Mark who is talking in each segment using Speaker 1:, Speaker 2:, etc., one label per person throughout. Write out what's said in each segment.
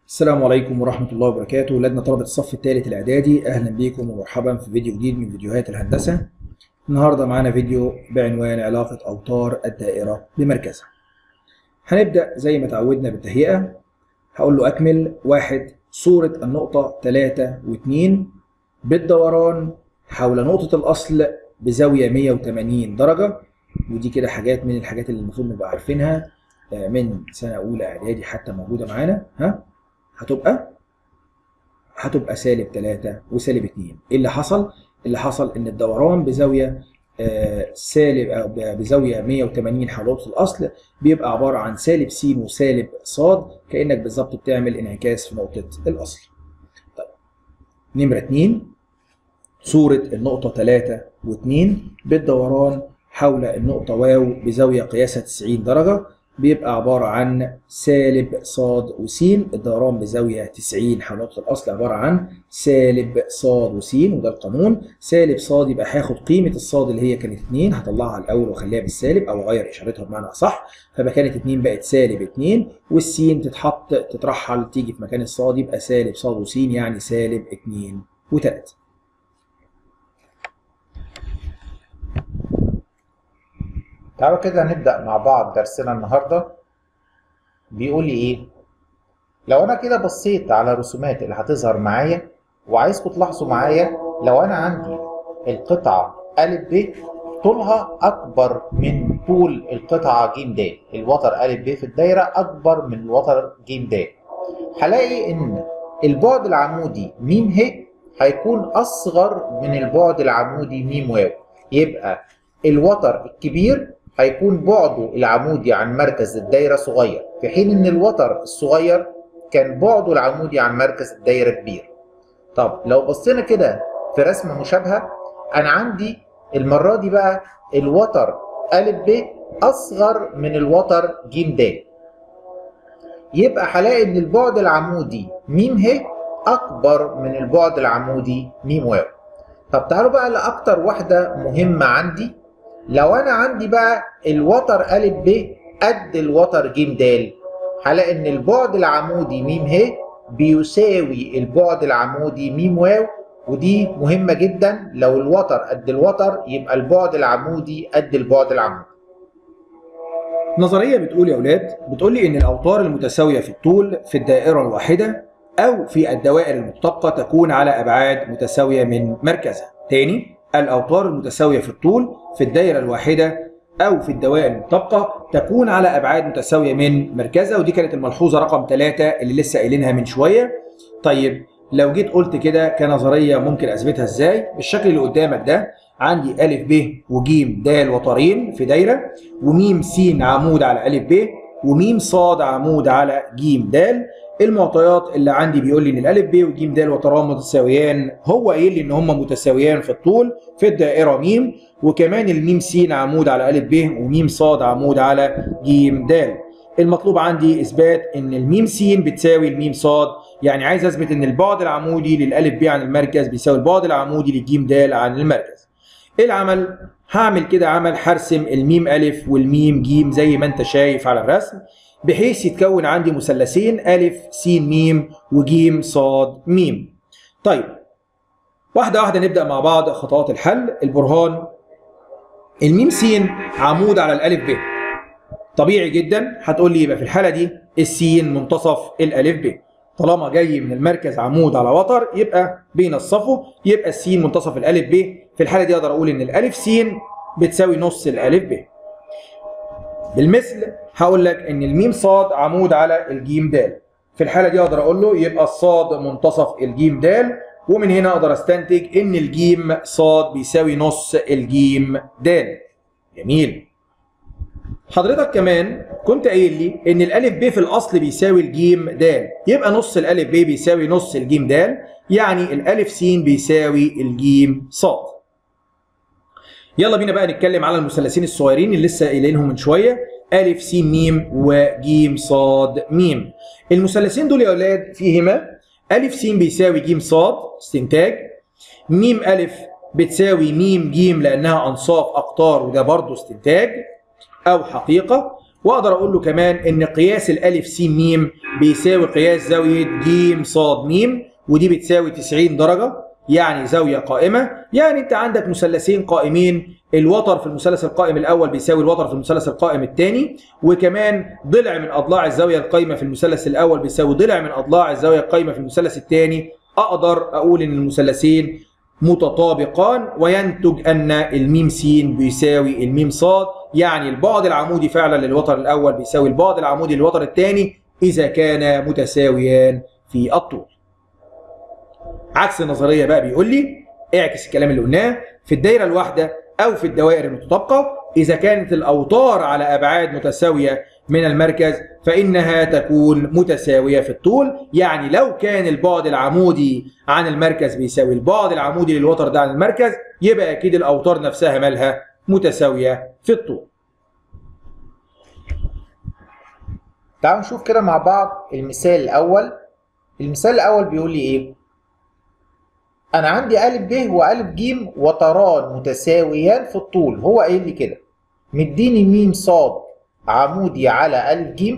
Speaker 1: السلام عليكم ورحمة الله وبركاته ولادنا طلبة الصف الثالث الإعدادي أهلا بكم ومرحبا في فيديو جديد من فيديوهات الهندسة النهاردة معانا فيديو بعنوان علاقة أوتار الدائرة بمركزها هنبدأ زي ما تعودنا بالتهيئة هقول له أكمل واحد صورة النقطة 3 و2 بالدوران حول نقطة الأصل بزاوية 180 درجة ودي كده حاجات من الحاجات اللي المفروض نبقى عارفينها من سنة أولى إعدادي حتى موجودة معانا ها هتبقى هتبقى سالب 3 وسالب 2 ايه اللي حصل اللي حصل ان الدوران بزاويه آه سالب او بزاويه 180 حول نقطه الاصل بيبقى عباره عن سالب س وسالب ص كانك بالظبط بتعمل انعكاس في نقطه الاصل طيب نمره 2 صوره النقطه 3 و2 بالدوران حول النقطه واو بزاويه قياسها 90 درجه بيبقى عبارة عن سالب ص وس الدوران بزاوية 90 حول نقطة الأصل عبارة عن سالب ص وس وده القانون سالب ص يبقى هاخد قيمة الصاد اللي هي كانت 2 هطلعها الأول وأخليها بالسالب أو أغير إشارتها بمعنى أصح فبقى كانت 2 بقت سالب 2 والسين تتحط تترحل تيجي في مكان الصاد يبقى سالب ص وس يعني سالب 2 و3
Speaker 2: تعالوا كده نبدأ مع بعض درسنا النهاردة بيقول لي ايه لو انا كده بصيت على الرسومات اللي هتظهر معايا وعايزكم تلاحظوا معايا لو انا عندي القطعة أ ب طولها أكبر من طول القطعة ج د الوتر أ ب في الدايرة أكبر من الوتر ج د هلاقي إن البعد العمودي م ه هيكون أصغر من البعد العمودي م واو يبقى الوتر الكبير هيكون بعده العمودي عن مركز الدايرة صغير في حين ان الوتر الصغير كان بعده العمودي عن مركز الدايرة كبير طب لو بصينا كده في رسمة مشابهة انا عندي المرة دي بقى الوتر أ ب أصغر من الوتر ج د يبقى هلاقي ان البعد العمودي م ه أكبر من البعد العمودي م واو طب تعالوا بقى لأكتر واحدة مهمة عندي لو انا عندي بقى الوتر ا ب قد الوتر ج د هلاقي ان البعد العمودي م ه بيساوي البعد العمودي م واو ودي مهمة جدا لو الوتر قد الوتر يبقى البعد العمودي قد البعد العمودي
Speaker 1: نظرية بتقول يا أولاد بتقول لي إن الأوتار المتساوية في الطول في الدائرة الواحدة أو في الدوائر المطابقة تكون على أبعاد متساوية من مركزها. تاني الأوتار المتساوية في الطول في الدائرة الواحدة أو في الدوائر المطابقة تكون على أبعاد متساوية من مركزها ودي كانت الملحوظة رقم ثلاثة اللي لسه قايلينها من شوية. طيب لو جيت قلت كده كنظرية ممكن أثبتها إزاي؟ بالشكل اللي قدامك ده عندي أ ب وج د وترين في دايرة وم س عمود على أ ب وم ص عمود على ج د المعطيات اللي عندي بيقول لي ان الالف ب وج د وتران متساويان هو قايل لي ان هم متساويان في الطول في الدائره م وكمان الميم س عمود على الف ب وميم ص عمود على ج د المطلوب عندي اثبات ان الميم س بتساوي الميم ص يعني عايز اثبت ان البعد العمودي للالف ب عن المركز بيساوي البعد العمودي للجيم د عن المركز ايه العمل هعمل كده عمل هرسم الميم الف والميم ج زي ما انت شايف على الرسم بحيث يتكون عندي مثلثين أ س م وج ص م. طيب واحدة واحدة نبدأ مع بعض خطوات الحل البرهان الميم س عمود على الألف ب طبيعي جدا هتقول لي يبقى في الحالة دي السين منتصف الألف ب طالما جاي من المركز عمود على وتر يبقى بينصفه يبقى السين منتصف الألف ب في الحالة دي أقدر أقول إن الألف س بتساوي نص الألف ب بالمثل هقول لك ان الميم صاد عمود على الجيم د في الحاله دي اقدر اقول له يبقى الصاد منتصف الجيم د ومن هنا اقدر استنتج ان الجيم صاد بيساوي نص الجيم د جميل حضرتك كمان كنت قايل لي ان الالف ب في الاصل بيساوي الجيم د يبقى نص الالف ب بيساوي نص الجيم د يعني الالف س بيساوي الجيم صاد يلا بينا بقى نتكلم على المثلثين الصغيرين اللي لسه قايلينهم من شويه أ س م وج ص م المثلثين دول يا اولاد فيهما أ س بيساوي ج ص استنتاج م أ بتساوي م ج لانها انصاف اقطار وده برضه استنتاج او حقيقه واقدر اقول له كمان ان قياس الالف س م بيساوي قياس زاويه ج ص م ودي بتساوي 90 درجه يعني زاويه قائمه يعني انت عندك مثلثين قائمين الوتر في المثلث القائم الاول بيساوي الوتر في المثلث القائم الثاني وكمان ضلع من اضلاع الزاويه القايمه في المثلث الاول بيساوي ضلع من اضلاع الزاويه القايمه في المثلث الثاني اقدر اقول ان المثلثين متطابقان وينتج ان الميم س بيساوي الميم ص يعني البعد العمودي فعلا للوتر الاول بيساوي البعد العمودي للوتر الثاني اذا كان متساويان في الطول. عكس النظريه بقى بيقول لي اعكس الكلام اللي قلناه في الدايره الواحده او في الدوائر المتطابقه اذا كانت الاوتار على ابعاد متساويه من المركز فانها تكون متساويه في الطول يعني لو كان البعد العمودي عن المركز بيساوي البعد العمودي للوتر ده عن المركز يبقى اكيد الاوتار نفسها مالها متساويه في الطول
Speaker 2: تعالوا نشوف كده مع بعض المثال الاول المثال الاول بيقول لي ايه انا عندي ا ب والف ج وتران متساويان في الطول هو قايل لي كده مديني م ص عمودي على ا ج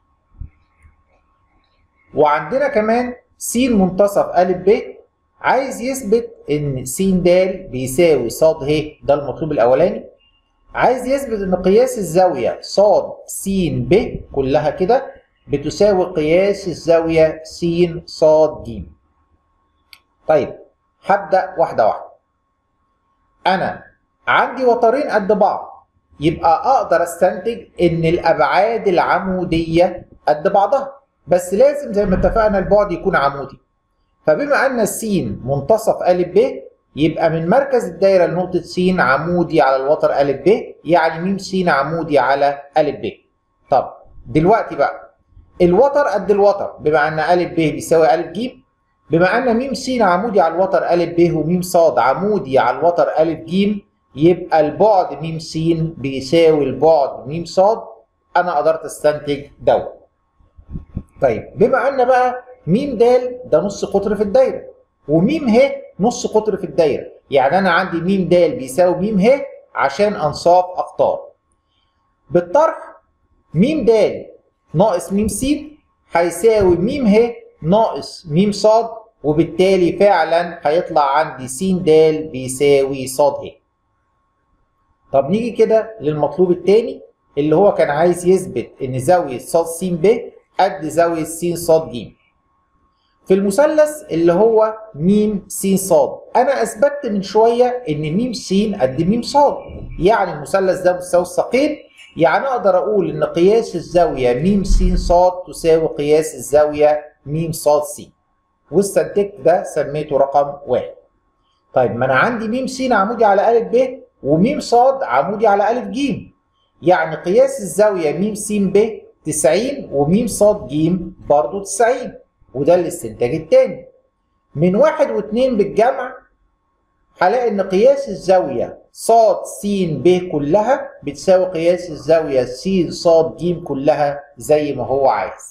Speaker 2: وعندنا كمان س منتصف ا ب عايز يثبت ان س د بيساوي ص ه ده المطلوب الاولاني عايز يثبت ان قياس الزاويه ص س ب كلها كده بتساوي قياس الزاويه س ص ج طيب هبدا واحده واحده انا عندي وترين قد بعض يبقى اقدر استنتج ان الابعاد العموديه قد بعضها بس لازم زي ما اتفقنا البعد يكون عمودي فبما ان س منتصف ا ب يبقى من مركز الدايره لنقطه س عمودي على الوتر ا ب يعني م س عمودي على ا ب طب دلوقتي بقى الوتر قد الوتر بما ان ا ب بيساوي ا ج بما ان م س عمودي على الوتر ا ب وم ص عمودي على الوتر ا ج يبقى البعد م س بيساوي البعد م ص انا قدرت استنتج دوت طيب بما ان بقى م د ده نص قطر في الدايره وم ه نص قطر في الدايره يعني انا عندي م د بيساوي م ه عشان انصاف اقطار بالطرح م د ناقص م س هيساوي م ه ناقص م ص وبالتالي فعلا هيطلع عندي س د بيساوي ص ه طب نيجي كده للمطلوب الثاني اللي هو كان عايز يثبت ان زاويه ص س ب قد زاويه س ص ج في المثلث اللي هو م س ص انا اثبتت من شويه ان م س قد م ص يعني المثلث ده مساوي الساقين يعني اقدر اقول ان قياس الزاويه م س ص تساوي قياس الزاويه م ص س واستنتجت ده سميته رقم واحد طيب ما انا عندي م س عمودي على ا ب وم ص عمودي على ا ج يعني قياس الزاويه م س ب 90 وم ص ج برضه 90 وده الاستنتاج الثاني من واحد واثنين بالجمع هلاقي ان قياس الزاويه ص س ب كلها بتساوي قياس الزاويه س ص ج كلها زي ما هو عايز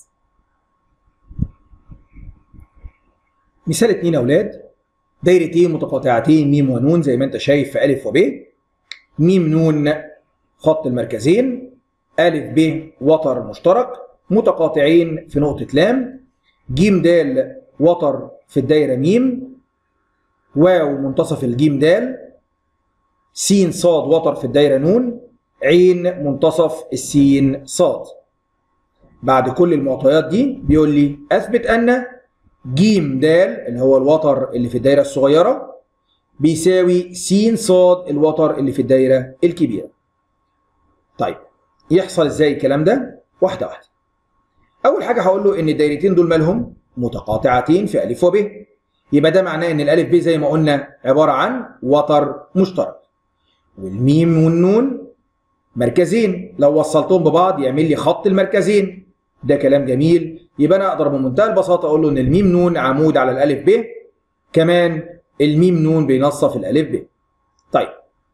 Speaker 1: مثال اتنين اولاد دايرتين متقاطعتين م ونون زي ما انت شايف في ا وب م نون خط المركزين ا ب وتر مشترك متقاطعين في نقطة لام ج د وتر في الدايرة م واو منتصف الجيم د س ص وتر في الدايرة نون عين منتصف السين ص بعد كل المعطيات دي بيقول لي اثبت ان ج د اللي هو الوتر اللي في الدايرة الصغيرة بيساوي س ص الوتر اللي في الدايرة الكبيرة. طيب يحصل ازاي الكلام ده؟ واحدة واحدة. أول حاجة هقول له إن الدايرتين دول مالهم؟ متقاطعتين في أ وب. يبقى ده معناه إن الألف ب زي ما قلنا عبارة عن وتر مشترك. والميم والنون مركزين لو وصلتهم ببعض يعمل لي خط المركزين. ده كلام جميل يبقى انا اقدر بمنتهى البساطه اقول له ان الميم نون عمود على الالف ب كمان الميم نون بينصف الالف ب طيب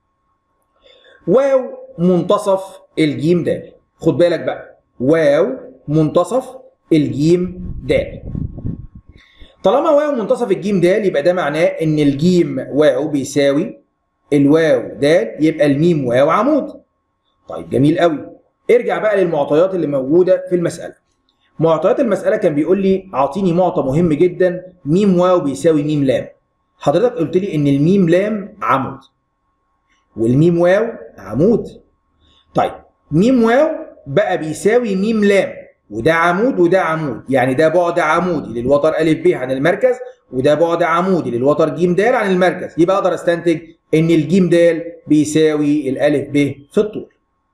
Speaker 1: واو منتصف الجيم د خد بالك بقى واو منتصف الجيم د طالما واو منتصف الجيم د يبقى ده معناه ان الجيم واو بيساوي الواو د يبقى الميم واو عمود طيب جميل قوي ارجع بقى للمعطيات اللي موجوده في المساله معطيات المساله كان بيقول لي اعطيني معطى مهم جدا م واو بيساوي م لام حضرتك قلت لي ان الميم لام عمود والميم واو عمود طيب ميم واو بقى بيساوي ميم لام وده عمود وده عمود يعني ده بعد عمودي للوتر ا ب عن المركز وده بعد عمودي للوتر ج د عن المركز يبقى اقدر استنتج ان الجيم د بيساوي الالف ب في الطول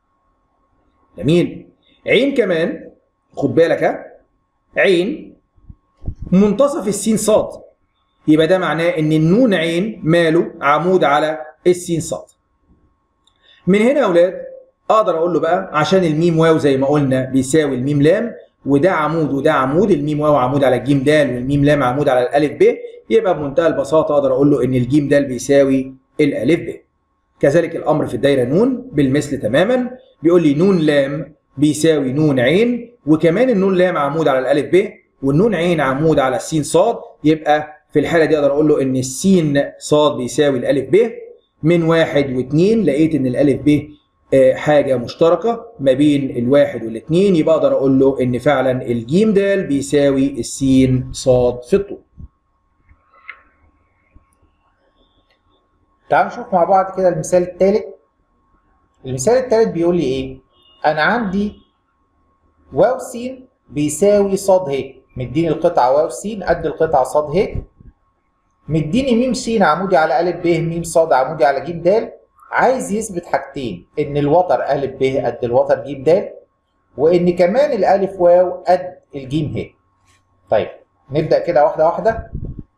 Speaker 1: جميل عين كمان خد بالك ها عين منتصف السين صاد يبقى ده معناه ان النون عين ماله عمود على السين صاد من هنا يا اولاد اقدر اقول له بقى عشان الميم واو زي ما قلنا بيساوي الميم لام وده عمود وده عمود الميم واو عمود على الجيم د والميم لام عمود على الالف ب يبقى بمنتهى البساطه اقدر اقول له ان الجيم د بيساوي الالف ب كذلك الامر في الدايره نون بالمثل تماما بيقول لي نون لام بيساوي نون عين وكمان النون لام عمود على الالف ب والنون عين عمود على السين صاد يبقى في الحاله دي اقدر اقول له ان السين صاد بيساوي الالف ب من واحد واثنين لقيت ان الالف ب حاجه مشتركه ما بين الواحد والاثنين يبقى اقدر اقول له ان فعلا الجيم د بيساوي السين صاد في الطول.
Speaker 2: تعالوا نشوف مع بعض كده المثال الثالث. المثال الثالث بيقول لي ايه؟ انا عندي واو س بيساوي ص ه مديني القطعه واو س قد القطعه ص ه مديني م س عمودي على ا ب م ص عمودي على ج د عايز يثبت حاجتين ان الوتر ا ب قد الوتر ج د وان كمان الالف واو قد الجيم ه طيب نبدا كده واحده واحده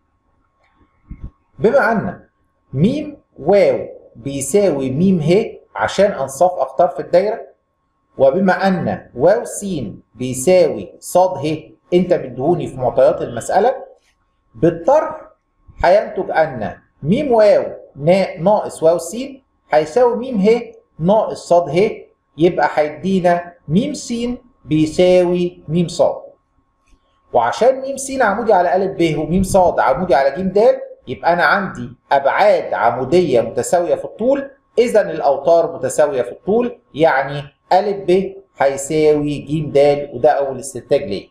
Speaker 2: بما ان م واو بيساوي م ه عشان انصاف اقطار في الدايره وبما ان واو س بيساوي ص ه انت مديهوني في معطيات المساله بالطرح هينتج ان م واو ناقص واو س هيساوي م ه ناقص ص ه يبقى هيدينا م س بيساوي م ص وعشان م س عمودي على ا ب وم ص عمودي على ج د يبقى انا عندي ابعاد عموديه متساويه في الطول اذا الاوتار متساويه في الطول يعني ا ب هيساوي ج د وده اول استنتاج ليه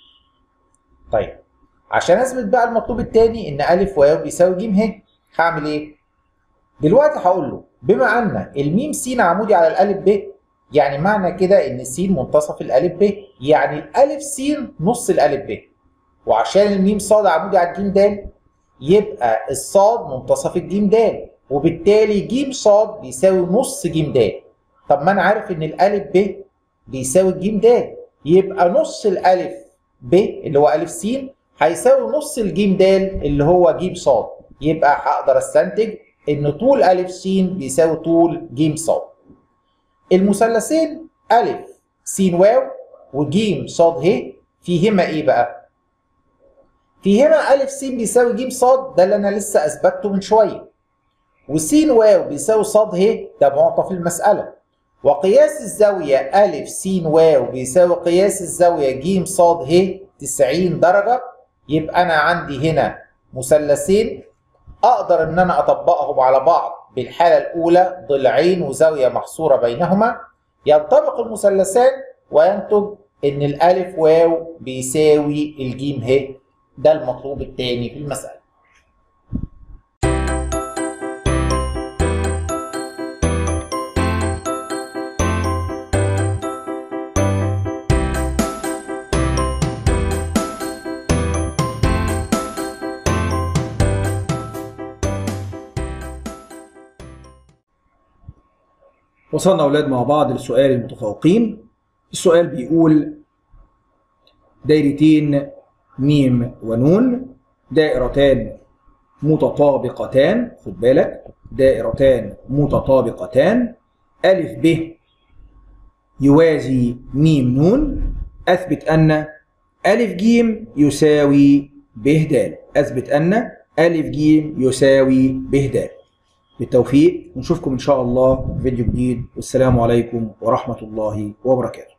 Speaker 2: طيب عشان اثبت بقى المطلوب الثاني ان ا واو بيساوي ج ه هعمل ايه دلوقتي هقول له بما ان الميم س عمودي على الالف ب يعني معنى كده ان س منتصف الالف ب يعني الالف س نص الالف ب وعشان الميم ص عمودي على الجيم د يبقى الصاد منتصف الجيم د وبالتالي ج ص بيساوي نص ج د طب ما انا عارف ان الالف ب بيساوي الجيم د يبقى نص الالف ب اللي هو الف س هيساوي نص الجيم د اللي هو ج ص يبقى هقدر استنتج ان طول ا س بيساوي طول ج ص المثلثين ا س واو وج ص ه فيهما ايه بقى فيهما ا س بيساوي ج ص ده اللي انا لسه اثبته من شويه وس واو بيساوي ص ه ده معطى في المساله وقياس الزاويه ا س واو بيساوي قياس الزاويه ج ص ه 90 درجه يبقى انا عندي هنا مثلثين اقدر ان انا اطبقهم على بعض بالحاله الاولى ضلعين وزاويه محصوره بينهما ينطبق المثلثان وينتج ان الالف واو بيساوي الجيم ه ده المطلوب الثاني في المساله
Speaker 1: وصلنا أولاد مع بعض لسؤال المتفوقين السؤال بيقول دايرتين ميم ونون دائرتان متطابقتان خد بالك دائرتان متطابقتان ألف ب يوازي ميم نون أثبت أن ألف جيم يساوي ب د أثبت أن ألف جيم يساوي ب د بالتوفيق ونشوفكم إن شاء الله في فيديو جديد والسلام عليكم ورحمة الله وبركاته